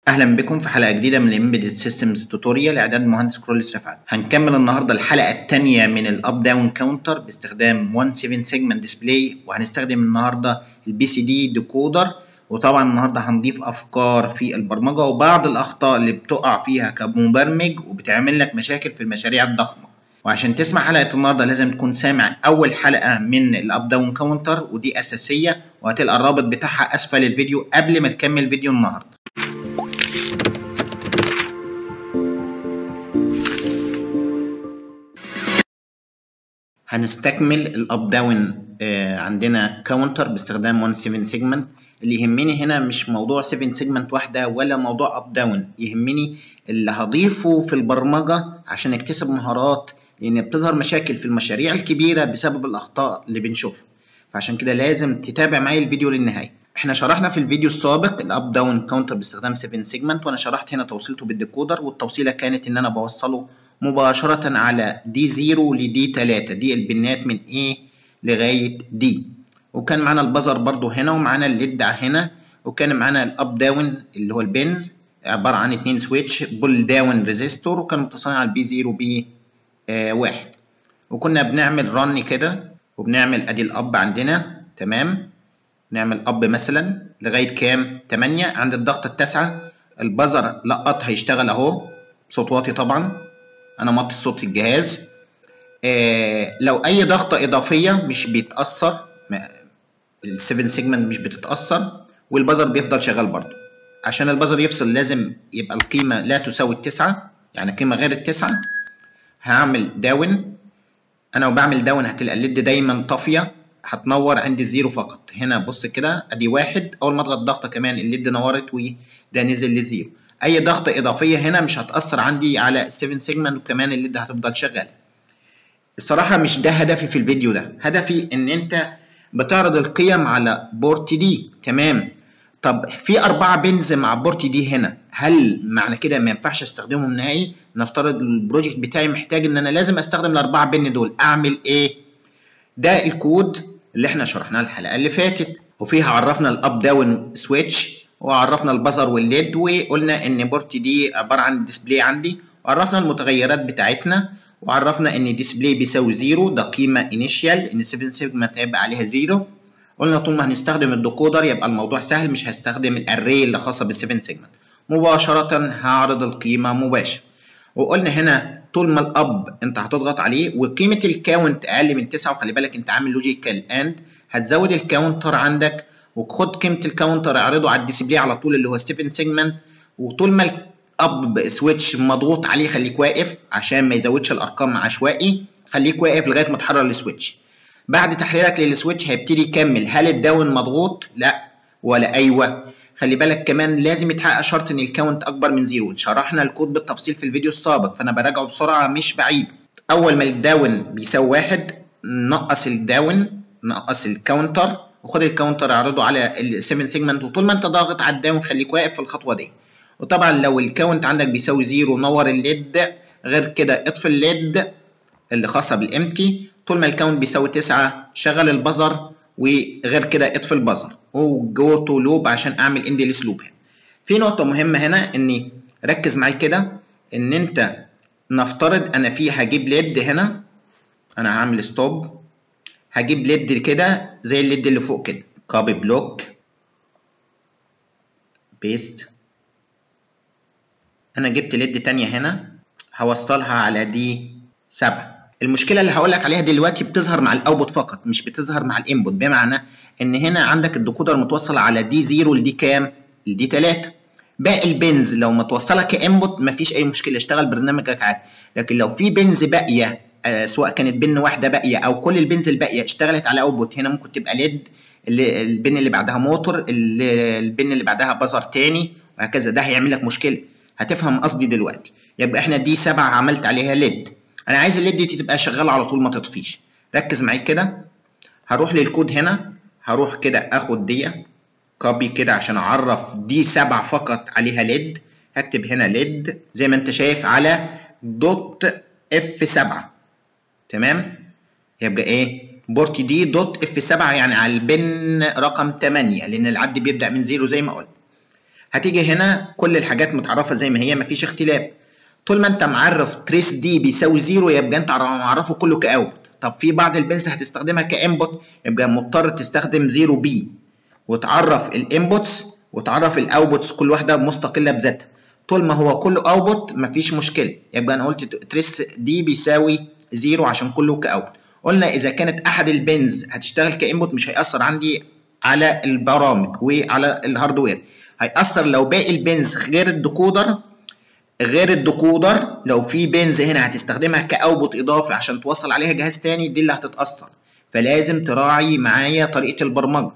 اهلا بكم في حلقه جديده من الامبيدد سيستمز توتوريال اعداد مهندس كرولس رفعت هنكمل النهارده الحلقه الثانيه من الاب داون كاونتر باستخدام 17 سيجمنت ديسبلاي وهنستخدم النهارده البي سي دي ديكودر وطبعا النهارده هنضيف افكار في البرمجه وبعض الاخطاء اللي بتقع فيها كمبرمج وبتعمل لك مشاكل في المشاريع الضخمه وعشان تسمع حلقه النهارده لازم تكون سامع اول حلقه من الاب داون كاونتر ودي اساسيه وهتلقى الرابط بتاعها اسفل الفيديو قبل ما تكمل فيديو النهارده هنستكمل الاب داون عندنا كاونتر باستخدام 17 سيجمنت اللي يهمني هنا مش موضوع 7 سيجمنت واحده ولا موضوع اب داون يهمني اللي هضيفه في البرمجه عشان اكتسب مهارات لان بتظهر مشاكل في المشاريع الكبيره بسبب الاخطاء اللي بنشوفها فعشان كده لازم تتابع معايا الفيديو للنهايه احنا شرحنا في الفيديو السابق الاب داون كاونتر باستخدام 7 سيجمنت وانا شرحت هنا توصيلته بالديكودر والتوصيله كانت ان انا بوصله مباشره على دي 0 لدي 3 دي البنات من A لغايه D وكان معانا البزر برضو هنا ومعانا الليد هنا وكان معانا الاب داون اللي هو البنز عباره عن اتنين سويتش بول داون ريزيستور وكان متصلين على البي 0 وبي آه واحد وكنا بنعمل رن كده وبنعمل ادي الاب عندنا تمام نعمل اب مثلا لغايه كام 8 عند الضغطه التاسعه البزر لقط هيشتغل اهو صوت واطي طبعا انا موطي صوت الجهاز آه لو اي ضغطه اضافيه مش بيتاثر ال7 سيجمنت مش بتتاثر والبزر بيفضل شغال برضو عشان البزر يفصل لازم يبقى القيمه لا تساوي التسعة يعني قيمه غير التسعة هعمل داون انا وبعمل داون هتلاقي الليد دايما طافيه هتنور عند الزيرو فقط هنا بص كده ادي واحد اول ما اضغط ضغطه كمان الليد نورت وده نزل لزيرو اي ضغطه اضافيه هنا مش هتاثر عندي على 7 سيجمنت وكمان الليد هتفضل شغال الصراحه مش ده هدفي في الفيديو ده هدفي ان انت بتعرض القيم على بورت دي تمام طب في أربعة بنز مع بورت دي هنا هل معنى كده ما ينفعش استخدمهم نهائي نفترض البروجكت بتاعي محتاج ان انا لازم استخدم الأربعة بن دول اعمل ايه ده الكود اللي احنا شرحناه الحلقه اللي فاتت وفيها عرفنا الاب داون سويتش وعرفنا البزر والليد وقلنا ان بورت دي عباره عن ديسبلاي عندي وعرفنا المتغيرات بتاعتنا وعرفنا ان ديسبلاي بيساوي زيرو ده قيمه انيشال ان 7 سيجمنت هيبقى عليها زيرو قلنا طول ما هنستخدم الديكودر يبقى الموضوع سهل مش هستخدم الاري اللي خاصه بال 7 سيجمنت مباشره هعرض القيمه مباشر وقلنا هنا طول ما الاب انت هتضغط عليه وقيمه الكاونت اقل من 9 وخلي بالك انت عامل لوجيكال اند هتزود الكاونتر عندك وخد قيمه الكاونتر اعرضه على الديسبلاي على طول اللي هو 7 سيجمنت وطول ما الاب سويتش مضغوط عليه خليك واقف عشان ما يزودش الارقام عشوائي خليك واقف لغايه ما تحرر السويتش بعد تحريرك للسويتش هيبتدي يكمل هل الداون مضغوط لا ولا ايوه خلي بالك كمان لازم يتحقق شرط ان الكاونت اكبر من زيرو شرحنا الكود بالتفصيل في الفيديو السابق فانا براجعه بسرعه مش بعيد اول ما الداون بيساوي واحد نقص الداون نقص الكاونتر وخد الكاونتر اعرضه على ال 7 سيجمنت وطول ما انت ضاغط على الداون خليك واقف في الخطوه دي وطبعا لو الكاونت عندك بيساوي زيرو نور الليد غير كده اطفي الليد اللي خاصه بالامتي طول ما الكاونت بيساوي 9 شغل البزر وغير كده اطفي البزر وجو تو لوب عشان اعمل اندلس لوب هنا في نقطه مهمه هنا اني ركز معايا كده ان انت نفترض انا في هجيب ليد هنا انا هعمل ستوب هجيب ليد كده زي الليد اللي فوق كده كوبي بلوك بيست انا جبت ليد تانية هنا هوصلها على دي سبعة المشكله اللي هقول لك عليها دلوقتي بتظهر مع الاوتبوت فقط مش بتظهر مع الانبوت بمعنى ان هنا عندك الديكودر متوصل على دي 0 لدي كام لدي 3 باقي البنز لو متوصله كانبوت مفيش اي مشكله اشتغل برنامجك عادي لكن لو في بنز باقيه آه سواء كانت بن واحده باقيه او كل البنز الباقيه اشتغلت على اوتبوت هنا ممكن تبقى ليد اللي البن اللي بعدها موتور اللي البن اللي بعدها بزر تاني وهكذا ده هيعمل لك مشكله هتفهم قصدي دلوقتي يبقى احنا دي 7 عملت عليها ليد انا عايز الليد دي تبقى شغاله على طول ما تطفيش ركز معايا كده هروح للكود هنا هروح كده اخد دي كوبي كده عشان اعرف دي 7 فقط عليها ليد هكتب هنا ليد زي ما انت شايف على دوت اف 7 تمام يبقى ايه بورت دي دوت اف 7 يعني على البن رقم 8 لان العد بيبدا من زيرو زي ما قلت هتيجي هنا كل الحاجات متعرفه زي ما هي مفيش اختلاف طول ما انت معرف تريس دي بيساوي زيرو يبقى انت معرفه كله كاوتبوت طب في بعض البنز هتستخدمها كانبوت يبقى مضطر تستخدم زيرو بي وتعرف الانبوتس وتعرف الاوتبوتس كل واحده مستقله بذاتها طول ما هو كله اوتبوت مفيش مشكله يبقى انا قلت تريس دي بيساوي زيرو عشان كله كاوتبوت قلنا اذا كانت احد البنز هتشتغل كانبوت مش هيأثر عندي على البرامج وعلى الهاردوير هيأثر لو باقي البنز غير الديكودر غير الديكودر لو في بنز هنا هتستخدمها كاوتبوت اضافي عشان توصل عليها جهاز تاني دي اللي هتتأثر فلازم تراعي معايا طريقه البرمجه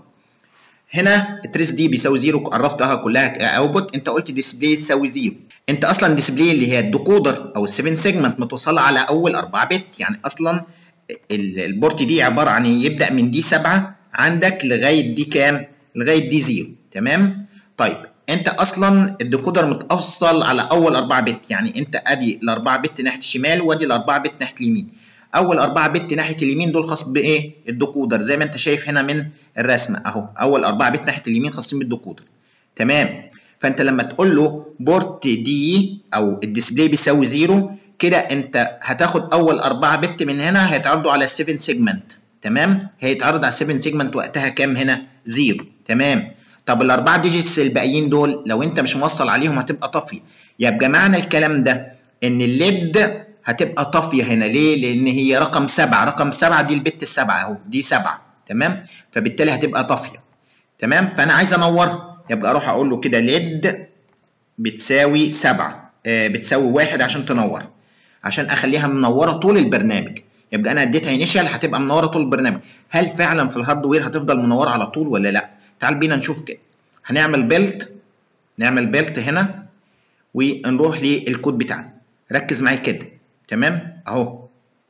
هنا التريس دي بيساوي زيرو عرفتها كلها كاوتبوت انت قلت ديسبلاي يساوي زيرو انت اصلا ديسبلاي اللي هي الديكودر او ال7 سيجمنت متوصله على اول 4 بت يعني اصلا البورت دي عباره عن يبدا من دي 7 عندك لغايه دي كام لغايه دي زيرو تمام طيب انت اصلا الديكودر متوصل على اول 4 بت يعني انت ادي الاربعه بت ناحيه الشمال وادي الاربعه بت ناحيه اليمين اول 4 بت ناحيه اليمين دول خاص بايه الديكودر زي ما انت شايف هنا من الرسمه اهو اول 4 بت ناحيه اليمين خاصين بالديكودر تمام فانت لما تقول له بورت دي او الديسبلاي بيساوي زيرو كده انت هتاخد اول 4 بت من هنا هيتعرضوا على 7 سيجمنت تمام هيتعرض على 7 سيجمنت وقتها كام هنا زيرو تمام طب الاربعه ديجيتس الباقيين دول لو انت مش موصل عليهم هتبقى طافيه يبقى معنى الكلام ده ان الليد هتبقى طافيه هنا ليه لان هي رقم سبعة رقم سبعة دي البت السبعة اهو دي سبعة تمام فبالتالي هتبقى طافيه تمام فانا عايز انورها يبقى اروح اقول له كده ليد بتساوي سبعة آه بتساوي واحد عشان تنور عشان اخليها منوره طول البرنامج يبقى انا اديتها انيشال هتبقى منوره طول البرنامج هل فعلا في الهاردوير هتفضل منوره على طول ولا لا تعال بينا نشوف كده هنعمل بيلت نعمل بيلت هنا ونروح للكود بتاعنا ركز معايا كده تمام اهو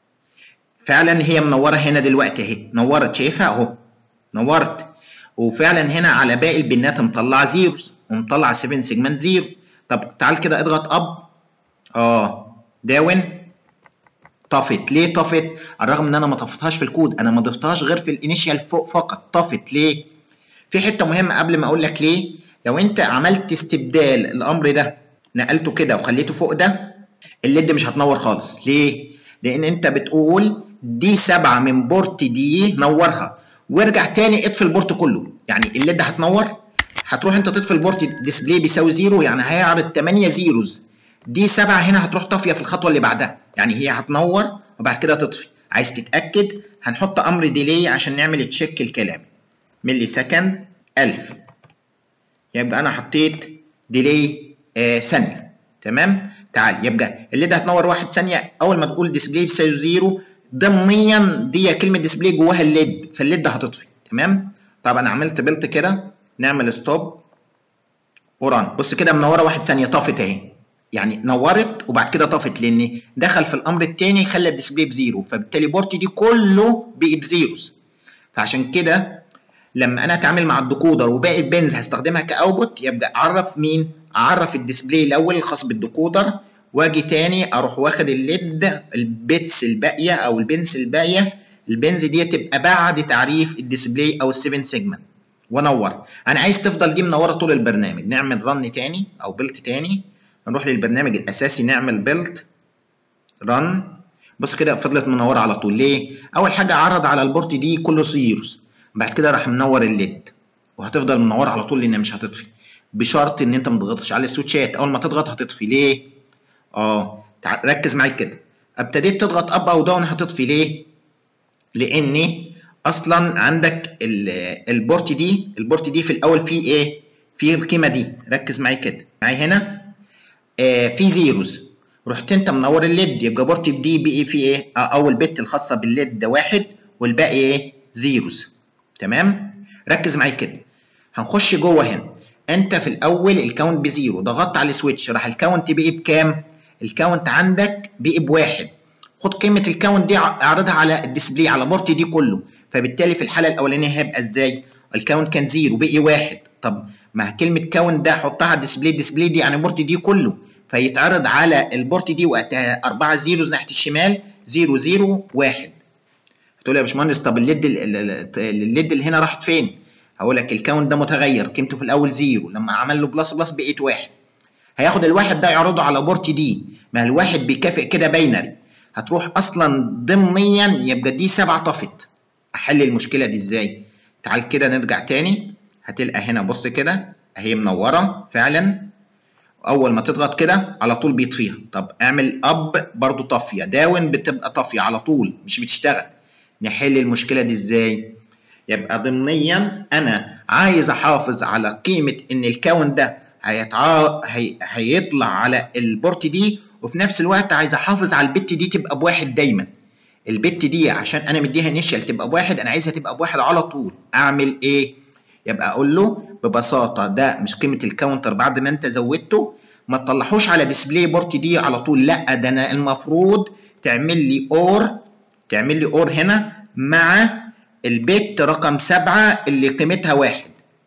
فعلا هي منوره هنا دلوقتي اهي نورت شايفها اهو نورت وفعلا هنا على باقي البنات مطلع زيروز ومطلع 7 سيجمنت زيرو طب تعال كده اضغط اب اه داون طفت ليه طفت على الرغم ان انا ما طفتهاش في الكود انا ما ضفتهاش غير في الانيشال فوق فقط طفت ليه في حته مهمه قبل ما اقول لك ليه لو انت عملت استبدال الامر ده نقلته كده وخليته فوق ده الليد مش هتنور خالص ليه لان انت بتقول دي سبعة من بورت دي نورها وارجع تاني اطفي البورت كله يعني الليد هتنور هتروح انت تطفي البورت ديسبلاي بيساوي زيرو يعني هيعرض 8 زيروز دي سبعة هنا هتروح طافية في الخطوة اللي بعدها يعني هي هتنور وبعد كده تطفي عايز تتأكد هنحط أمر ديلي عشان نعمل تشيك الكلام ملي سكند 1000 يبقى أنا حطيت ديلي آه ثانية تمام تعال يبقى الليد هتنور واحد ثانية أول ما تقول ديسبلاي بيساوي زيرو ضمنيا دي كلمة ديسبلاي جواها الليد فالليد هتطفي تمام طب أنا عملت بلت كده نعمل ستوب وران بص كده منورة واحد ثانية طفت أهي يعني نورت وبعد كده طفت لان دخل في الامر الثاني خلى الديسبلاي بزيرو فبالتالي بورتي دي كله بقي بزيروز فعشان كده لما انا اتعامل مع الديكودر وباقي البنز هستخدمها كاوتبوت يبقى اعرف مين اعرف الديسبلاي الاول الخاص بالديكودر واجي تاني اروح واخد الليد البيتس الباقيه او البنز الباقيه البنز دي تبقى بعد تعريف الديسبلاي او ال7 سيجمنت وانور انا عايز تفضل دي منوره طول البرنامج نعمل رن تاني او بلت تاني نروح للبرنامج الاساسي نعمل بيلد رن بص كده فضلت منوره على طول ليه اول حاجه عرض على البورت دي كله زيروز بعد كده راح منور الليد وهتفضل منوره على طول لان مش هتطفي بشرط ان انت ما تضغطش على السويتشات اول ما تضغط هتطفي ليه اه ركز معايا كده ابتديت تضغط اب او داون هتطفي ليه لان اصلا عندك البورت دي البورت دي في الاول فيه ايه فيه القيمه دي ركز معايا كده معايا هنا آه في زيروز رحت انت منور الليد يبقى بورت دي بقي في ايه آه اول بت الخاصه بالليد ده واحد والباقي ايه زيروز تمام ركز معايا كده هنخش جوه هنا انت في الاول الكاونت بزيرو ضغطت على السويتش راح الكاونت بقي بكام الكاونت عندك بقي بواحد خد قيمه الكاونت دي اعرضها على الديسبلاي على بورت دي كله فبالتالي في الحاله الاولانيه هيبقى ازاي الكاونت كان زيرو بقي واحد طب مع كلمة كاونت ده حطها على الديسبلاي الديسبلاي دي يعني البورت دي كله فيتعرض على البورت دي وقتها أربعة زيروز ناحية الشمال زيرو زيرو واحد هتقول يا باشمهندس طب الليد الليد اللي هنا راحت فين؟ هقول لك الكاونت ده متغير قيمته في الاول زيرو لما عمل له بلس بلس بقيت واحد هياخد الواحد ده يعرضه على بورت دي ما الواحد بيكافئ كده باينري هتروح اصلا ضمنيا يبقى دي سبعة طفت احل المشكله دي ازاي تعال كده نرجع تاني هتلقى هنا بص كده اهي منوره فعلا اول ما تضغط كده على طول بيطفيها طب اعمل اب برضو طافيه داون بتبقى طافيه على طول مش بتشتغل نحل المشكله دي ازاي يبقى ضمنيا انا عايز احافظ على قيمه ان الكون ده هيتع... هي... هيطلع على البورت دي وفي نفس الوقت عايز احافظ على البت دي تبقى بواحد دايما البت دي عشان انا مديها انيشال تبقى بواحد انا عايزها تبقى بواحد على طول اعمل ايه يبقى اقول له ببساطه ده مش قيمه الكاونتر بعد ما انت زودته ما تطلعوش على ديسبلاي بورت دي على طول لا ده انا المفروض تعمل لي اور تعمل لي اور هنا مع البت رقم سبعة اللي قيمتها واحد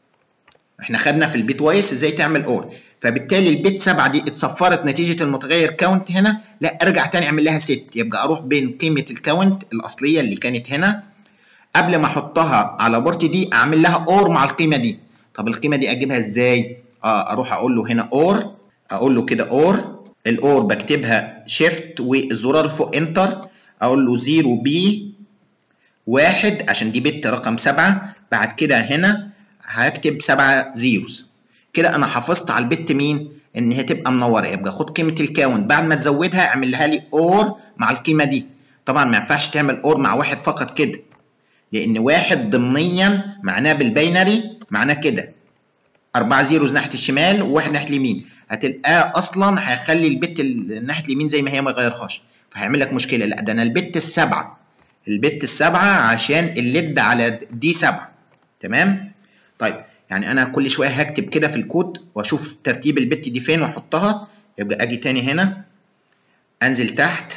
احنا خدنا في البيت وايس ازاي تعمل اور فبالتالي البيت سبعة دي اتصفرت نتيجة المتغير كاونت هنا لا ارجع تاني اعمل لها ست يبقى اروح بين قيمة الكاونت الاصلية اللي كانت هنا قبل ما احطها على بورت دي اعمل لها اور مع القيمة دي طب القيمة دي اجيبها ازاي اه اروح اقول له هنا اور اقول له كده اور الاور بكتبها شيفت والزرار فوق انتر اقول له 0 بي واحد عشان دي بت رقم سبعة بعد كده هنا هكتب سبعة زيروز كده انا حافظت على البت مين ان هي تبقى منوره يبقى خد قيمه الكاونت بعد ما تزودها اعمل لها لي اور مع القيمه دي طبعا ما ينفعش تعمل اور مع واحد فقط كده لان واحد ضمنيا معناه بالباينري معناه كده أربعة زيروز ناحية الشمال وواحد ناحية اليمين هتلقاه أصلا هيخلي البت ناحية اليمين زي ما هي ما يغيرهاش فهيعمل لك مشكلة لا ده أنا البت السبعة البت السبعة عشان الليد على دي سبعة تمام طيب يعني انا كل شويه هكتب كده في الكود واشوف ترتيب البت دي فين واحطها يبقى اجي تاني هنا انزل تحت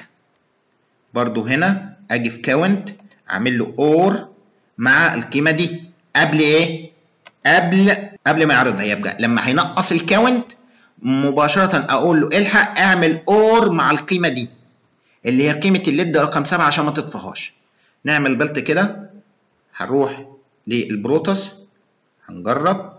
برضو هنا اجي في كاونت اعمل له اور مع القيمه دي قبل ايه قبل قبل ما يعرضها يبقى لما هينقص الكاونت مباشره اقول له الحق اعمل اور مع القيمه دي اللي هي قيمه الليد رقم سبعة عشان ما تطفهاش نعمل بلت كده هنروح للبروتوس هنجرب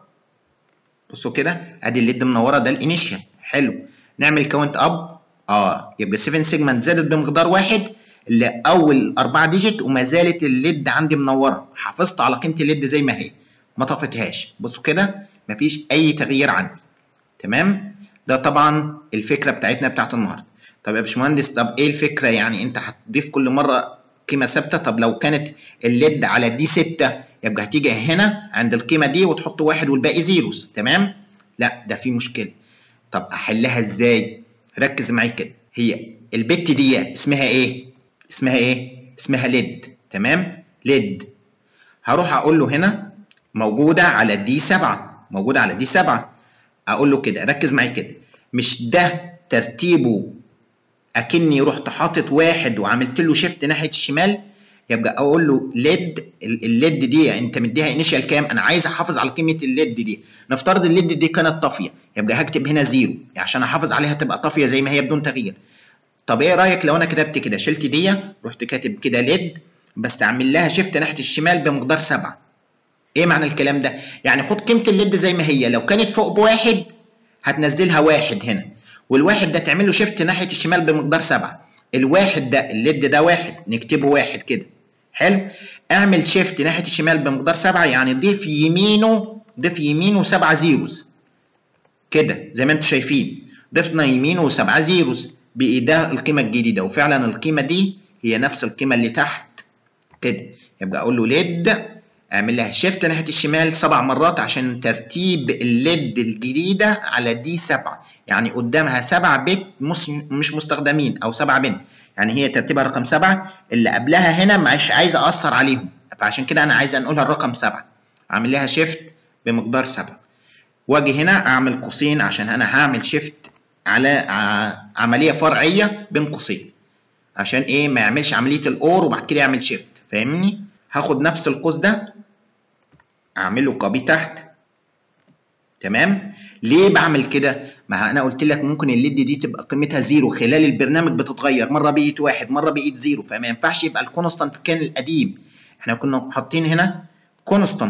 بصوا كده ادي الليد منوره ده الانيشال حلو نعمل كاونت اب اه يبقى 7 سيجمنت زادت بمقدار واحد اللي اول اربعه ديجيت وما زالت الليد عندي منوره حافظت على قيمه الليد زي ما هي ما طفتهاش بصوا كده مفيش اي تغيير عندي تمام ده طبعا الفكره بتاعتنا بتاعت النهارده طب يا باشمهندس طب ايه الفكره يعني انت هتضيف كل مره قيمه ثابته طب لو كانت الليد على دي 6 يبقى هتيجي هنا عند القيمه دي وتحط واحد والباقي زيروز تمام لا ده في مشكله طب احلها ازاي ركز معايا كده هي البت دي اسمها ايه اسمها ايه اسمها ليد تمام ليد هروح اقول له هنا موجوده على دي 7 موجوده على دي 7 اقول له كده ركز معايا كده مش ده ترتيبه اكني رحت حاطط واحد وعملت له شيفت ناحيه الشمال يبقى اقول له ليد الليد دي انت مديها انيشال كام انا عايز احافظ على قيمه الليد دي نفترض الليد دي كانت طافيه يبقى هكتب هنا زيرو عشان احافظ عليها تبقى طافيه زي ما هي بدون تغيير طب ايه رايك لو انا كتبت كده شلت دي رحت كاتب كده ليد بس اعمل لها شيفت ناحيه الشمال بمقدار سبعة ايه معنى الكلام ده يعني خد قيمه الليد زي ما هي لو كانت فوق بواحد هتنزلها واحد هنا والواحد ده تعمل له شيفت ناحيه الشمال بمقدار سبعة الواحد ده الليد ده واحد نكتبه واحد كده حلو اعمل شيفت ناحيه الشمال بمقدار سبعة يعني ضيف يمينه ضيف يمينه سبعة زيروز كده زي ما انتم شايفين ضفنا يمينه سبعة زيروز بقي ده القيمه الجديده وفعلا القيمه دي هي نفس القيمه اللي تحت كده يبقى اقول له ليد اعمل لها شيفت ناحيه الشمال سبع مرات عشان ترتيب الليد الجديده على دي سبعة يعني قدامها سبع بت مش مستخدمين او سبع بن يعني هي ترتيبها رقم سبعة اللي قبلها هنا مش عايز اثر عليهم فعشان كده انا عايز انقلها الرقم سبعة اعمل لها شيفت بمقدار سبعة واجي هنا اعمل قوسين عشان انا هعمل شيفت على عمليه فرعيه بين قوسين عشان ايه ما يعملش عمليه الاور وبعد كده يعمل شيفت فاهمني هاخد نفس القوس ده اعمله كوبي تحت تمام ليه بعمل كده ما انا قلت لك ممكن الليد دي تبقى قيمتها زيرو خلال البرنامج بتتغير مره بقيت واحد مره بقيت زيرو فما ينفعش يبقى الكونستانت كان القديم احنا كنا حاطين هنا كونستانت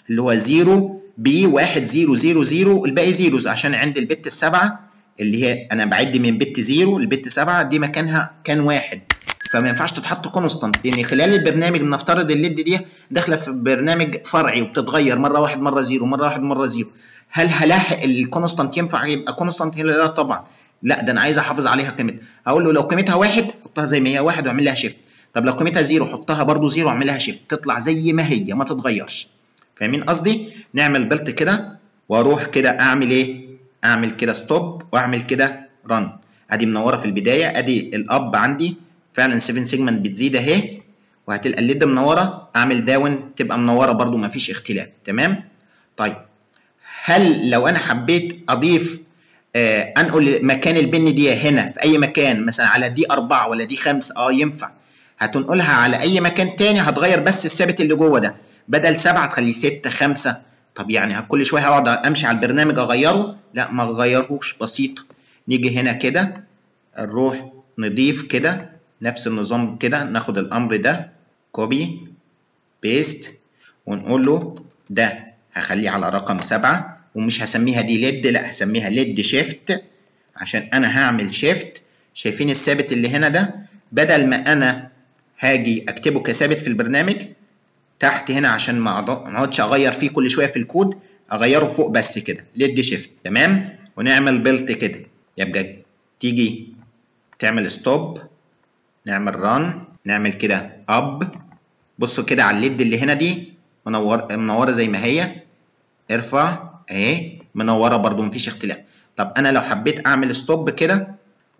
اللي هو 0 بي 1 0 0 0 الباقي زيروز عشان عند البت السبعه اللي هي انا بعد من بت 0 لبت 7 دي مكانها كان واحد فما ينفعش تتحط كونستانت لان خلال البرنامج بنفترض الليد دي داخله في برنامج فرعي وبتتغير مره واحد مره زيرو مره واحد مره زيرو هل هلاحق الكونستانت ينفع يبقى كونستانت هنا لا طبعا لا ده انا عايز احافظ عليها قيمتها اقول له لو قيمتها واحد حطها زي ما هي واحد واعمل لها شيفت طب لو قيمتها زيرو حطها برده زيرو واعمل لها شيفت تطلع زي ما هي ما تتغيرش فاهمين قصدي نعمل بلت كده واروح كده اعمل ايه اعمل كده ستوب واعمل كده رن ادي منوره في البدايه ادي الاب عندي فعلا 7 سيجمنت بتزيد اهي وهتلقى الليد منوره اعمل داون تبقى منوره برده مفيش اختلاف تمام طيب هل لو انا حبيت اضيف آه انقل مكان البن دي هنا في اي مكان مثلا على دي 4 ولا دي 5 اه ينفع هتنقلها على اي مكان تاني هتغير بس الثابت اللي جوه ده بدل 7 تخليه 6 5 طب يعني كل شويه هقعد امشي على البرنامج اغيره لا ما اغيرهوش بسيط نيجي هنا كده نروح نضيف كده نفس النظام كده ناخد الامر ده كوبي بيست ونقول له ده هخليه على رقم سبعة ومش هسميها دي ليد لا هسميها ليد شيفت عشان انا هعمل شيفت شايفين الثابت اللي هنا ده بدل ما انا هاجي اكتبه كثابت في البرنامج تحت هنا عشان ما اقعدش اغير فيه كل شويه في الكود اغيره فوق بس كده ليد شيفت تمام ونعمل بيلت كده يبقى تيجي تعمل ستوب نعمل ران نعمل كده اب بصوا كده على الليد اللي هنا دي منور منوره زي ما هي ارفع اهي منوره برده مفيش اختلاف طب انا لو حبيت اعمل ستوب كده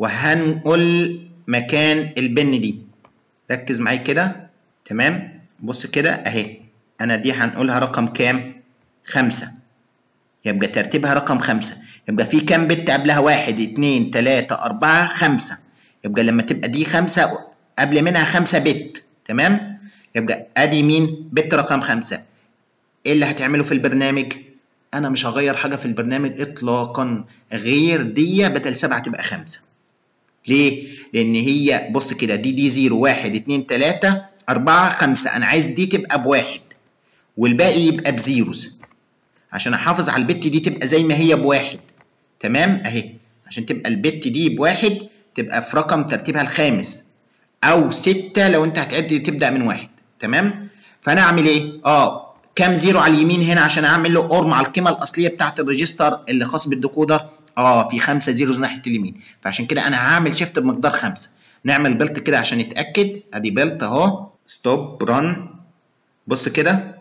وهنقل مكان البن دي ركز معايا كده تمام بص كده اهي انا دي هنقولها رقم كام خمسة يبقى ترتيبها رقم خمسة يبقى في كام بت قبلها واحد اتنين تلاتة أربعة خمسة يبقى لما تبقى دي خمسة قبل منها خمسة بت تمام يبقى ادي مين بت رقم خمسة ايه اللي هتعمله في البرنامج انا مش هغير حاجة في البرنامج اطلاقا غير دي بدل سبعة تبقى خمسة ليه لان هي بص كده دي دي زيرو واحد اتنين تلاتة أربعة خمسة أنا عايز دي تبقى بواحد والباقي يبقى بزيروز عشان أحافظ على البت دي تبقى زي ما هي بواحد تمام أهي عشان تبقى البت دي بواحد تبقى في رقم ترتيبها الخامس أو ستة لو أنت هتعد تبدأ من واحد تمام فأنا أعمل إيه؟ آه كام زيرو على اليمين هنا عشان أعمل له أور مع القيمة الأصلية بتاعة الريجستر اللي خاص بالديكودر اه في خمسة زيروز ناحية اليمين فعشان كده أنا هعمل شيفت بمقدار خمسة نعمل بلت كده عشان نتأكد أدي بلت أهو ستوب ران بص كده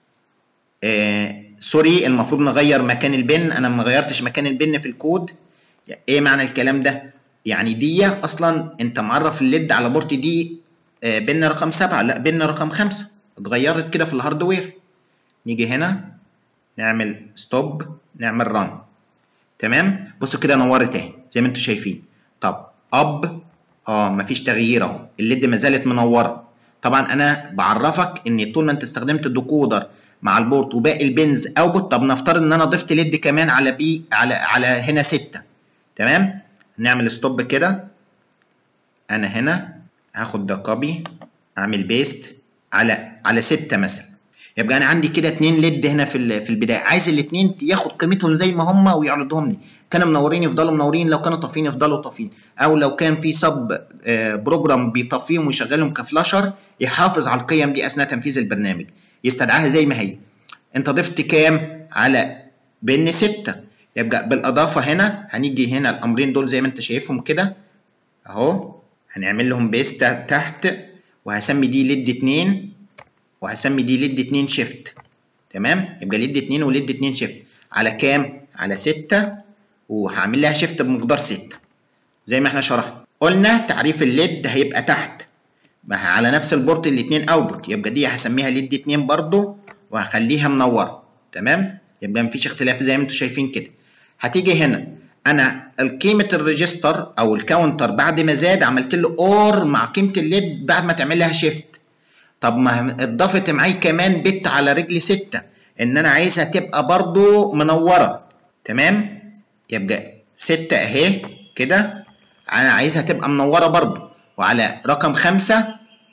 آه سوري المفروض نغير مكان البن انا ما غيرتش مكان البن في الكود ايه معنى الكلام ده يعني دي اصلا انت معرف الليد على بورت دي آه بن رقم سبعة لا بن رقم خمسة اتغيرت كده في الهاردوير نيجي هنا نعمل ستوب نعمل ران تمام بصوا كده نورت اهي زي ما انتم شايفين طب اب اه مفيش تغيير اهو الليد ما زالت منوره طبعا انا بعرفك ان طول ما انت استخدمت الديكودر مع البورت وباقي البنز اوتبوت طب نفترض ان انا ضفت ليد كمان على بي على على هنا 6 تمام نعمل ستوب كده انا هنا هاخد ده كوبي اعمل بيست على على 6 مثلا يبقى انا عندي كده اتنين ليد هنا في في البدايه عايز الاثنين ياخد قيمتهم زي ما هم ويعرضهم لي كانوا منورين يفضلوا منورين لو كانوا طافيين يفضلوا طافيين او لو كان في سب بروجرام بيطفيهم ويشغلهم كفلاشر يحافظ على القيم دي اثناء تنفيذ البرنامج يستدعاها زي ما هي انت ضفت كام على بن 6 يبقى بالاضافه هنا هنيجي هنا الامرين دول زي ما انت شايفهم كده اهو هنعمل لهم بيست تحت وهسمي دي ليد 2 وهسمي دي ليد 2 شيفت تمام يبقى ليد 2 وليد 2 شيفت على كام على 6 وهعمل لها شيفت بمقدار 6 زي ما احنا شرحنا قلنا تعريف الليد هيبقى تحت ما على نفس البورت الاثنين اوتبوت يبقى دي هسميها ليد 2 برضو وهخليها منوره تمام يبقى مفيش اختلاف زي ما انتم شايفين كده هتيجي هنا انا القيمه الريجستر او الكاونتر بعد ما زاد عملت له اور مع قيمه الليد بعد ما تعمل لها شيفت طب ما اتضافت معايا كمان بت على رجل 6 ان انا عايزها تبقى برضو منوره تمام يبقى 6 اهي كده انا عايزها تبقى منوره برضو وعلى رقم 5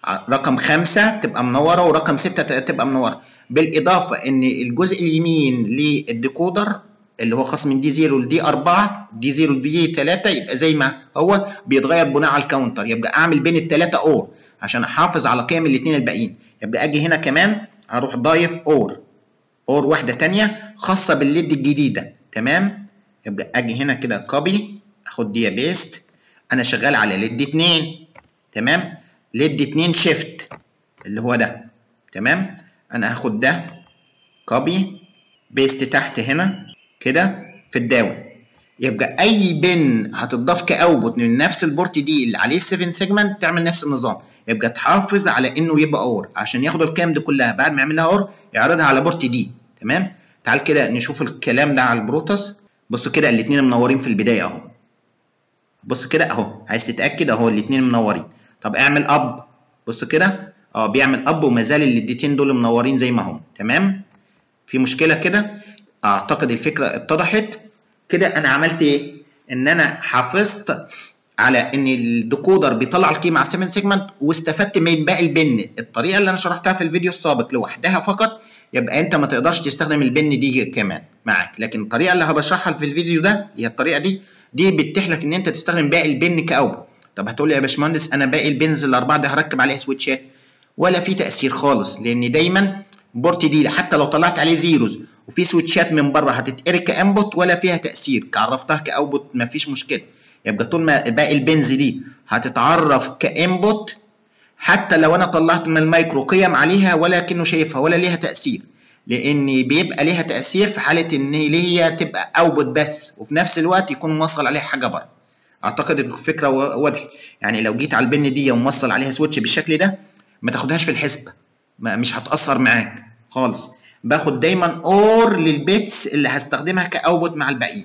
رقم خمسة تبقى منورة ورقم ستة تبقى منورة بالإضافة إن الجزء اليمين للديكودر اللي هو خاص من دي 0 لدي 4 دي 0 لدي 3 يبقى زي ما هو بيتغير بناء على الكاونتر يبقى أعمل بين الثلاثة أور عشان أحافظ على قيم الاثنين الباقيين يبقى أجي هنا كمان أروح ضايف أور أور واحدة تانية خاصة بالليد الجديدة تمام يبقى أجي هنا كده كوبي أخد دي بيست أنا شغال على ليد 2 تمام ليد 2 شيفت اللي هو ده تمام انا هاخد ده كوبي بيست تحت هنا كده في الداون يبقى اي بن هتضاف كاوتبوت من نفس البورت دي اللي عليه 7 سيجمنت تعمل نفس النظام يبقى تحافظ على انه يبقى اور عشان ياخد الكام دي كلها بعد ما يعمل لها اور يعرضها على بورت دي تمام تعال كده نشوف الكلام ده على البروتوس بصوا كده الاثنين منورين في البدايه اهو بص كده اهو عايز تتاكد اهو الاثنين منورين طب اعمل اب بص كده اه بيعمل اب وما زال الليدتين دول منورين زي ما هم تمام في مشكله كده اعتقد الفكره اتضحت كده انا عملت ايه ان انا حافظت على ان الديكودر بيطلع القيمه على 7 سيجمنت واستفدت من باقي البن الطريقه اللي انا شرحتها في الفيديو السابق لوحدها فقط يبقى انت ما تقدرش تستخدم البن دي كمان معاك لكن الطريقه اللي هبشرحها في الفيديو ده هي الطريقه دي دي بتتيح لك ان انت تستخدم باقي البن كاوبوت طب هتقول لي يا باشمهندس انا باقي البنز الاربعه ده هركب عليها سويتشات ولا في تاثير خالص لان دايما بورت دي حتى لو طلعت عليه زيروز وفي سويتشات من بره هتتقري كانبوت ولا فيها تاثير عرفتها كاوتبوت مفيش مشكله يبقى طول ما باقي البنز دي هتتعرف كانبوت حتى لو انا طلعت من المايكرو قيم عليها ولكنه شايفها ولا ليها تاثير لان بيبقى ليها تاثير في حاله ان هي تبقى اوتبوت بس وفي نفس الوقت يكون موصل عليها حاجه بره اعتقد الفكره واضحه يعني لو جيت على البن دي وموصل عليها سويتش بالشكل ده ما تاخدهاش في الحسبه ما مش هتاثر معاك خالص باخد دايما اور للبيتس اللي هستخدمها كاوتبوت مع الباقيين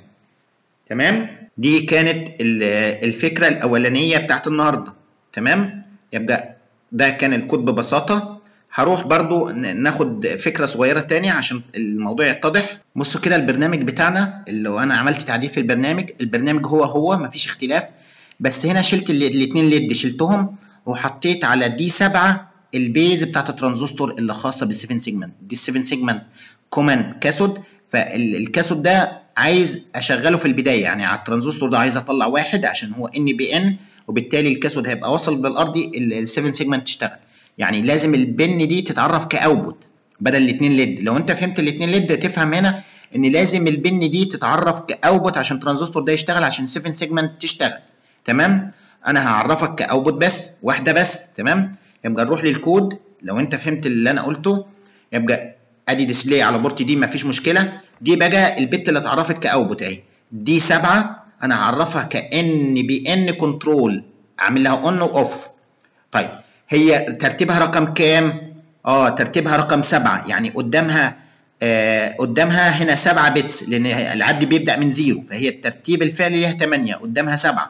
تمام دي كانت الفكره الاولانيه بتاعت النهارده تمام يبقى ده كان الكود ببساطه هروح برضو ناخد فكرة صغيرة تانية عشان الموضوع يتضح بصوا كده البرنامج بتاعنا اللي انا عملت تعديل في البرنامج البرنامج هو هو مفيش اختلاف بس هنا شلت الاتنين ليد شلتهم وحطيت على دي 7 البيز بتاعت الترانزستور اللي خاصة بال7 سيجمنت دي 7 سيجمنت كومان كاسود فالكاسود ده عايز اشغله في البداية يعني على الترانزستور ده عايز اطلع واحد عشان هو ان بي ان وبالتالي الكاسود هيبقى وصل بالارضي ال7 سيجمنت تشتغل يعني لازم البن دي تتعرف كاوتبوت بدل الاثنين ليد لو انت فهمت الاثنين ليد تفهم هنا ان لازم البن دي تتعرف كاوتبوت عشان الترانزستور ده يشتغل عشان 7 سيجمنت تشتغل تمام انا هعرفك كاوتبوت بس واحده بس تمام يبقى نروح للكود لو انت فهمت اللي انا قلته يبقى ادي ديسبلاي على بورت دي مفيش مشكله دي بقى البت اللي اتعرفت كاوتبوت اهي دي 7 انا هعرفها كان بي ان كنترول اعمل لها اون واوف طيب هي ترتيبها رقم كام؟ اه ترتيبها رقم سبعة يعني قدامها آه قدامها هنا سبعة بتس لأن العد بيبدأ من زيرو فهي الترتيب الفعلي ليها 8 قدامها سبعة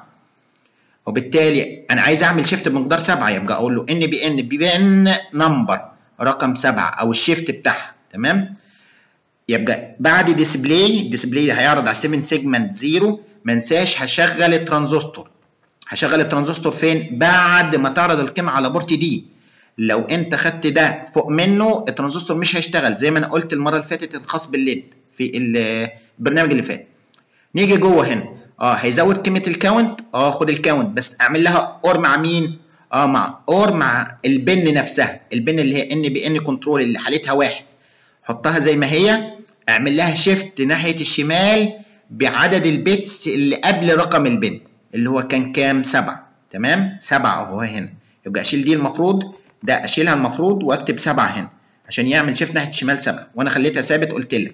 وبالتالي أنا عايز أعمل شيفت بمقدار سبعة يبقى أقول له إن بي إن بي إن نمبر رقم سبعة أو الشيفت بتاعها تمام؟ يبقى بعد ديسبلاي ديسبلاي هيعرض على 7 سيجمنت زيرو ما انساش هشغل الترانزستور هشغل الترانزستور فين بعد ما تعرض القيمه على بورت دي لو انت خدت ده فوق منه الترانزستور مش هيشتغل زي ما انا قلت المره اللي فاتت الخاص بالليد في البرنامج اللي فات نيجي جوه هنا اه هيزود قيمه الكاونت اه خد الكاونت بس اعمل لها اور مع مين اه مع اور مع البن نفسها البن اللي هي ان بي ان كنترول اللي حالتها واحد حطها زي ما هي اعمل لها شيفت ناحيه الشمال بعدد البيتس اللي قبل رقم البن اللي هو كان كام؟ سبعة تمام؟ سبعة أهو هنا يبقى أشيل دي المفروض ده أشيلها المفروض وأكتب سبعة هنا عشان يعمل شيفت ناحية الشمال سبعة وأنا خليتها ثابت قلت لك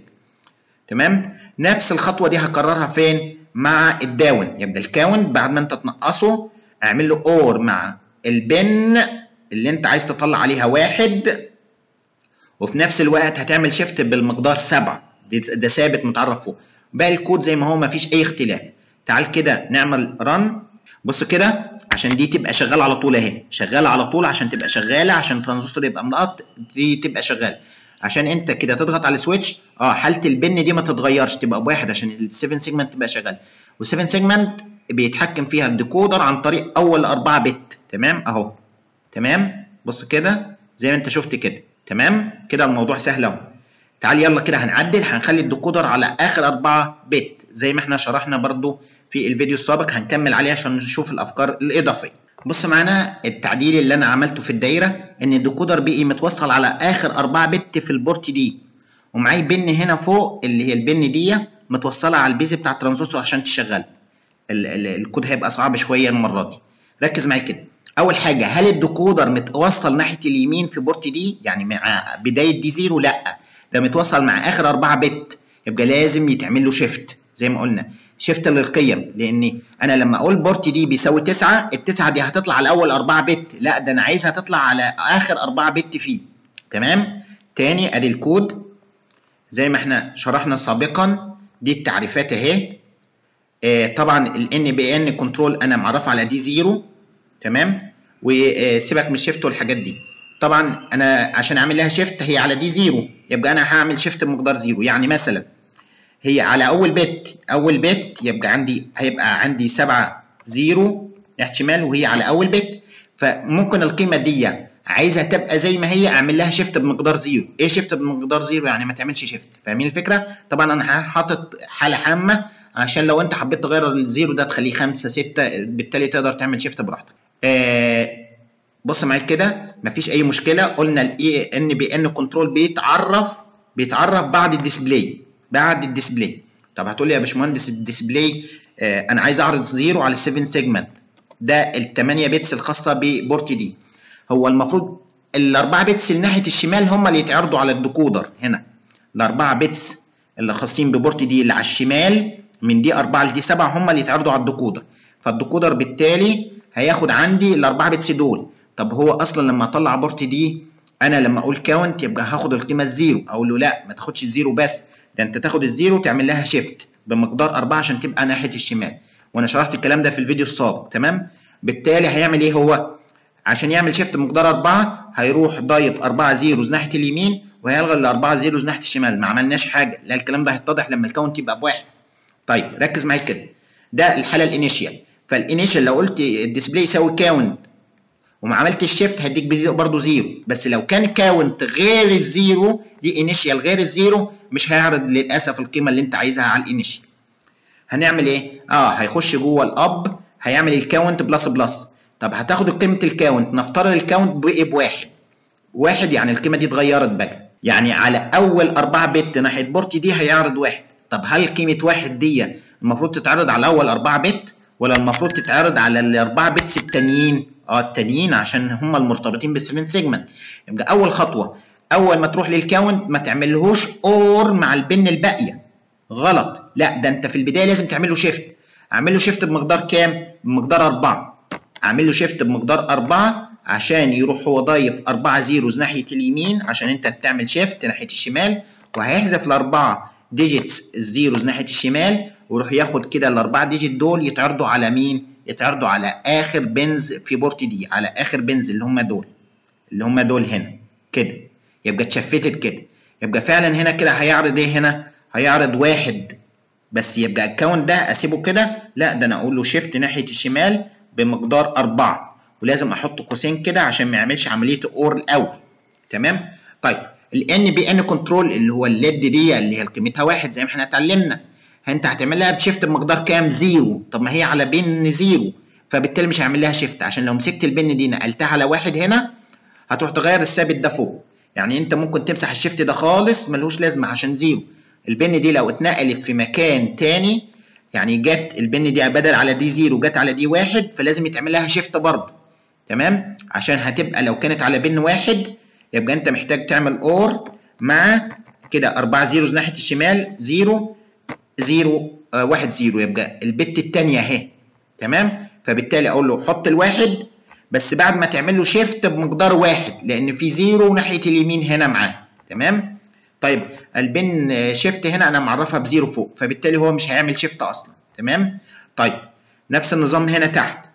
تمام؟ نفس الخطوة دي هكررها فين؟ مع الداون يبقى الكاون بعد ما أنت تنقصه اعمل له أور مع البن اللي أنت عايز تطلع عليها واحد وفي نفس الوقت هتعمل شيفت بالمقدار سبعة ده ثابت متعرف فوق باقي الكود زي ما هو مفيش أي اختلاف تعال كده نعمل رن بص كده عشان دي تبقى شغاله على طول اهي شغاله على طول عشان تبقى شغاله عشان الترانزستور يبقى ملقط دي تبقى شغاله عشان انت كده تضغط على السويتش اه حاله البن دي ما تتغيرش تبقى بواحد عشان ال7 سيجمنت تبقى شغاله وال7 سيجمنت بيتحكم فيها الديكودر عن طريق اول 4 بت تمام اهو تمام بص كده زي ما انت شفت كده تمام كده الموضوع سهل اهو تعال يلا كده هنعدل هنخلي الديكودر على اخر 4 بت زي ما احنا شرحنا برضو في الفيديو السابق هنكمل عليه عشان نشوف الافكار الاضافيه بص معانا التعديل اللي انا عملته في الدايره ان الديكودر بقي متوصل على اخر 4 بت في البورت دي ومعايا بن هنا فوق اللي هي البن دي متوصله على البيز بتاع الترانزستور عشان تشغل الكود هيبقى صعب شويه المره دي ركز معايا كده اول حاجه هل الديكودر متوصل ناحيه اليمين في بورت دي يعني مع بدايه دي زيرو لا ده متوصل مع اخر 4 بت يبقى لازم يتعمل له شيفت زي ما قلنا شيفت للقيم لان انا لما اقول بورت دي بيساوي 9 التسعه دي هتطلع على اول 4 بت لا ده انا عايزها تطلع على اخر 4 بت فيه تمام تاني ادي الكود زي ما احنا شرحنا سابقا دي التعريفات اهي آه طبعا ال بي ان كنترول انا معرفه على دي زيرو تمام وسيبك من الشيفت والحاجات دي طبعا انا عشان اعمل لها شيفت هي على دي زيرو يبقى انا هعمل شيفت بمقدار زيرو يعني مثلا هي على اول بت اول بت يبقى عندي هيبقى عندي 7 زيرو ناحيه شمال وهي على اول بت فممكن القيمه دي عايزها تبقى زي ما هي اعمل لها شيفت بمقدار زيرو ايه شيفت بمقدار زيرو يعني ما تعملش شيفت فاهمين الفكره طبعا انا حاطط حاله حامه عشان لو انت حبيت تغير الزيرو ده تخليه 5 6 بالتالي تقدر تعمل شيفت براحتك آه بص معايا كده مفيش اي مشكله قلنا الاي ان بي ان كنترول بيتعرف بيتعرف بعد الديسبلاي بعد الديسبلاي طب هتقول لي يا باشمهندس الديسبلاي آه انا عايز اعرض زيرو على ال 7 سيجمنت ده ال 8 بيتس الخاصه ببورت دي هو المفروض الاربعه بيتس اللي ناحيه الشمال هم اللي يتعرضوا على الديكودر هنا الاربعه بيتس اللي خاصين ببورت دي اللي على الشمال من دي 4 لدي 7 هم اللي يتعرضوا على الديكودر فالديكودر بالتالي هياخد عندي الاربعه بيتس دول طب هو اصلا لما اطلع بورت دي انا لما اقول كاونت يبقى هاخد القيمه الزيرو اقول له لا ما تاخدش الزيرو بس ده انت تاخد الزيرو تعمل لها شيفت بمقدار 4 عشان تبقى ناحيه الشمال وانا شرحت الكلام ده في الفيديو السابق تمام بالتالي هيعمل ايه هو عشان يعمل شيفت بمقدار 4 هيروح ضايف 4 زيروز ناحيه اليمين وهيلغي ال 4 زيروز ناحيه الشمال ما عملناش حاجه لا الكلام ده هيتضح لما الكاونت يبقى بواحد طيب ركز معايا كده ده الحاله الانيشيال فالانيشيال لو قلت الديسبلاي يساوي كاونت وما عملتش شيفت هديك برضه زيرو بس لو كان كاونت غير الزيرو دي انيشيال غير الزيرو مش هيعرض للاسف القيمه اللي انت عايزها على الانيشيال هنعمل ايه اه هيخش جوه الاب هيعمل الكاونت بلس بلس طب هتاخد قيمه الكاونت نفترض الكاونت بقي بواحد واحد يعني القيمه دي اتغيرت بقى يعني على اول 4 بت ناحيه بورتي دي هيعرض واحد طب هل قيمه واحد دي المفروض تتعرض على اول 4 بت ولا المفروض تتعرض على الاربعه بيتس التانيين اه التانيين عشان هم المرتبطين بال7 سيجمنت يبقى اول خطوه اول ما تروح للكاونت ما تعملهوش اور مع البن الباقيه غلط لا ده انت في البدايه لازم تعمل له شيفت اعمل له شيفت بمقدار كام بمقدار 4 اعمل له شيفت بمقدار 4 عشان يروح هو ضايف 4 زيروز ناحيه اليمين عشان انت بتعمل شيفت ناحيه الشمال وهيحذف الاربعه ديجيتس الزيروز ناحيه الشمال ويروح ياخد كده الاربعه ديجيت دول يتعرضوا على مين؟ يتعرضوا على اخر بنز في بورت دي على اخر بنز اللي هم دول اللي هم دول هنا كده يبقى اتشفتت كده يبقى فعلا هنا كده هيعرض ايه هنا؟ هيعرض واحد بس يبقى الكاونت ده اسيبه كده لا ده انا اقول له شيفت ناحيه الشمال بمقدار أربعة ولازم احط قوسين كده عشان ما يعملش عمليه اور الاول تمام؟ طيب الان بي ان كنترول اللي هو الليد دي اللي هي قيمتها واحد زي ما احنا اتعلمنا انت هتعمل لها بشيفت بمقدار كام زيرو طب ما هي على بن زيرو فبالتالي مش هعمل لها شيفت عشان لو مسكت البن دي نقلتها على واحد هنا هتروح تغير الثابت ده فوق يعني انت ممكن تمسح الشيفت ده خالص ملهوش لازمه عشان زيرو البن دي لو اتنقلت في مكان تاني يعني جت البن دي بدل على دي زيرو جت على دي واحد فلازم يتعمل لها شيفت برضه تمام عشان هتبقى لو كانت على بن واحد يبقى انت محتاج تعمل اور مع كده 4 زيروز ناحيه الشمال زيرو زيرو آه واحد زيرو يبقى البت الثانيه اهي تمام فبالتالي اقول له حط الواحد بس بعد ما تعمل له شيفت بمقدار واحد لان في زيرو ناحيه اليمين هنا معاه تمام طيب البن شيفت هنا انا معرفها بزيرو فوق فبالتالي هو مش هيعمل شيفت اصلا تمام طيب نفس النظام هنا تحت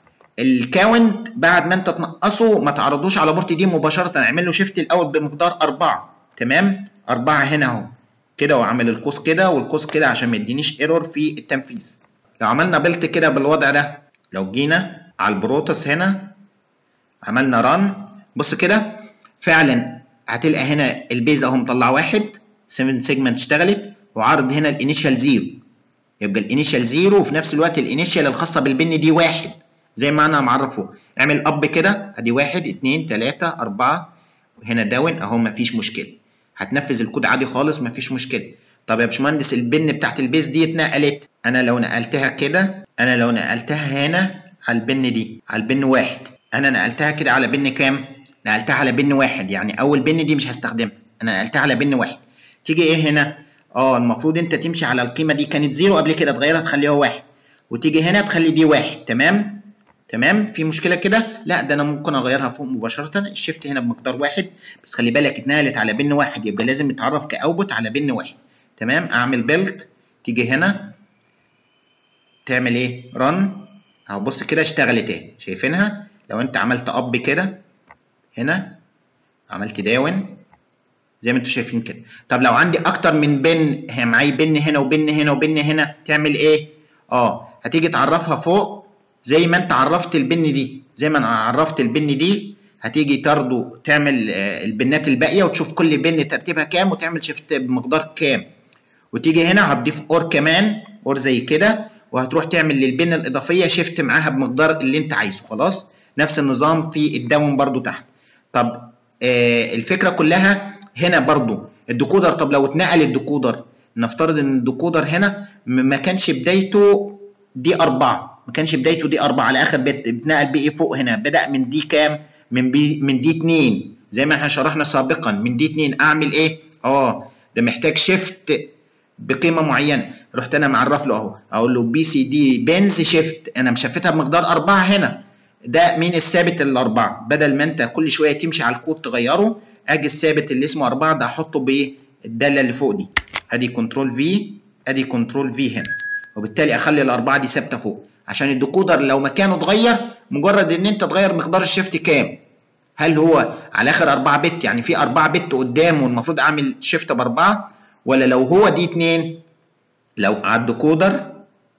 الكاونت بعد ما انت تنقصه ما تعرضوش على بورت دي مباشره اعمل له شيفت الاول بمقدار 4 تمام 4 هنا اهو كده واعمل القوس كده والقوس كده عشان ما يدينيش ايرور في التنفيذ لو عملنا بلت كده بالوضع ده لو جينا على البروتوس هنا عملنا ران بص كده فعلا هتلقى هنا البيز اهو مطلع واحد 7 سيجمنت اشتغلت وعرض هنا الانيشال زيرو يبقى الانيشال زيرو وفي نفس الوقت الانيشال الخاصه بالبن دي واحد زي ما انا معرفه اعمل اب كده ادي واحد اتنين تلاته اربعه هنا داون اهو مفيش مشكله هتنفذ الكود عادي خالص مفيش مشكله طب يا باشمهندس البن بتاعت البيز دي اتنقلت انا لو نقلتها كده انا لو نقلتها هنا على البن دي على البن واحد انا نقلتها كده على بن كام نقلتها على بن واحد يعني اول بن دي مش هستخدمها انا نقلتها على بن واحد تيجي ايه هنا اه المفروض انت تمشي على القيمه دي كانت زيرو قبل كده تغيرها تخليها واحد وتيجي هنا تخلي دي واحد تمام تمام في مشكله كده لا ده انا ممكن اغيرها فوق مباشره الشيفت هنا بمقدار واحد بس خلي بالك اتنقلت على بن واحد يبقى لازم يتعرف كاوتبوت على بن واحد تمام اعمل بيلت تيجي هنا تعمل ايه رن اهو بص كده اشتغلت اهي شايفينها لو انت عملت اب كده هنا عملت داون زي ما انتم شايفين كده طب لو عندي اكتر من بن معايا بن هنا وبن هنا وبن هنا تعمل ايه اه هتيجي تعرفها فوق زي ما انت عرفت البن دي زي ما انا عرفت البن دي هتيجي ترضو تعمل البنات الباقيه وتشوف كل بن ترتيبها كام وتعمل شيفت بمقدار كام وتيجي هنا هتضيف اور كمان اور زي كده وهتروح تعمل للبن الاضافيه شيفت معاها بمقدار اللي انت عايزه خلاص نفس النظام في الداون برضو تحت طب آه الفكره كلها هنا برضو الديكودر طب لو اتنقل الديكودر نفترض ان الديكودر هنا ما كانش بدايته دي أربعة ما كانش بدايته دي أربعة على آخر بت اتنقل بإيه فوق هنا بدأ من دي كام من بي من دي اتنين زي ما احنا شرحنا سابقا من دي اتنين أعمل إيه اه ده محتاج شيفت بقيمة معينة رحت أنا معرف له أهو أقول له بي سي دي بنز شيفت أنا مشفتها بمقدار أربعة هنا ده مين الثابت الأربعة بدل ما أنت كل شوية تمشي على الكود تغيره اجي الثابت اللي اسمه 4 ده احطه بالداله اللي فوق دي ادي كنترول في ادي كنترول في هنا وبالتالي اخلي الاربعه دي ثابته فوق عشان الديكودر لو مكانه اتغير مجرد ان انت تغير مقدار الشيفت كام هل هو على اخر 4 بت يعني في 4 بت قدامه المفروض اعمل شيفت باربعه ولا لو هو دي 2 لو على الديكودر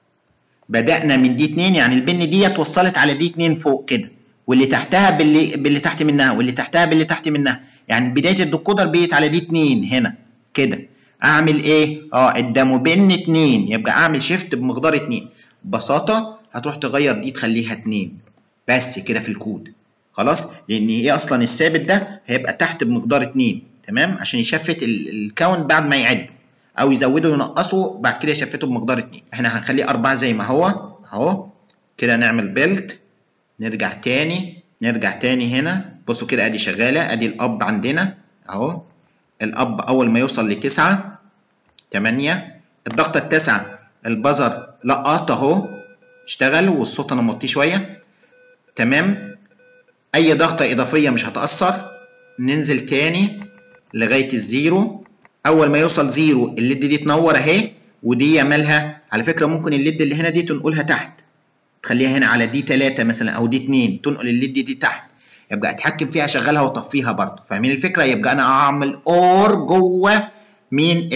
بدانا من دي 2 يعني البن دي اتوصلت على دي 2 فوق كده واللي تحتها باللي باللي تحت منها واللي تحتها باللي تحت منها يعني بدايه الديكودر بقت على دي 2 هنا كده اعمل ايه اه قدامه بن 2 يبقى اعمل شيفت بمقدار 2 ببساطه هتروح تغير دي تخليها 2 بس كده في الكود خلاص لان هي اصلا الثابت ده هيبقى تحت بمقدار 2 تمام عشان يشفت الكاونت بعد ما يعد او يزوده وينقصه بعد كده يشفته بمقدار 2 احنا هنخليه 4 زي ما هو اهو كده نعمل بيلت نرجع تاني نرجع تاني هنا بصوا كده ادي شغاله ادي الاب عندنا اهو الاب اول ما يوصل لتسعة تمانية الضغطة التاسعة البزر لقط اهو اشتغل والصوت انا موطيه شوية تمام اي ضغطة اضافية مش هتأثر ننزل تاني لغاية الزيرو اول ما يوصل زيرو الليد دي تنور اهي ودي مالها على فكرة ممكن الليد اللي هنا دي تنقلها تحت تخليها هنا على دي 3 مثلا او دي 2 تنقل الليد دي تحت يبقى اتحكم فيها اشغلها واطفيها برضه فاهمين الفكره يبقى انا اعمل اور جوه مين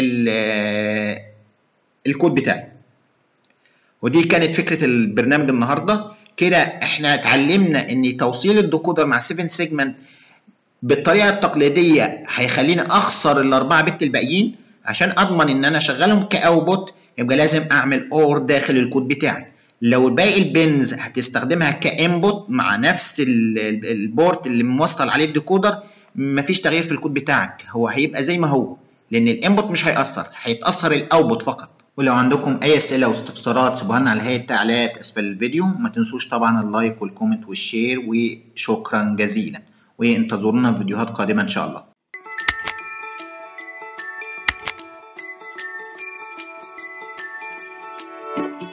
الكود بتاعي ودي كانت فكره البرنامج النهارده كده احنا اتعلمنا ان توصيل الديكودر مع 7 سيجمنت بالطريقه التقليديه هيخليني اخسر الاربعه بت الباقيين عشان اضمن ان انا اشغلهم كاوتبوت يبقى لازم اعمل اور داخل الكود بتاعي لو باقي البنز هتستخدمها كانبوت مع نفس البورت اللي موصل عليه الديكودر مفيش تغيير في الكود بتاعك هو هيبقى زي ما هو لان الانبوت مش هيأثر هيتأثر الاوتبوت فقط ولو عندكم اي اسئله واستفسارات سيبوها لنا على هيئه التعليقات اسفل الفيديو ما تنسوش طبعا اللايك والكومنت والشير وشكرا جزيلا وانتظرونا في فيديوهات قادمه ان شاء الله thank you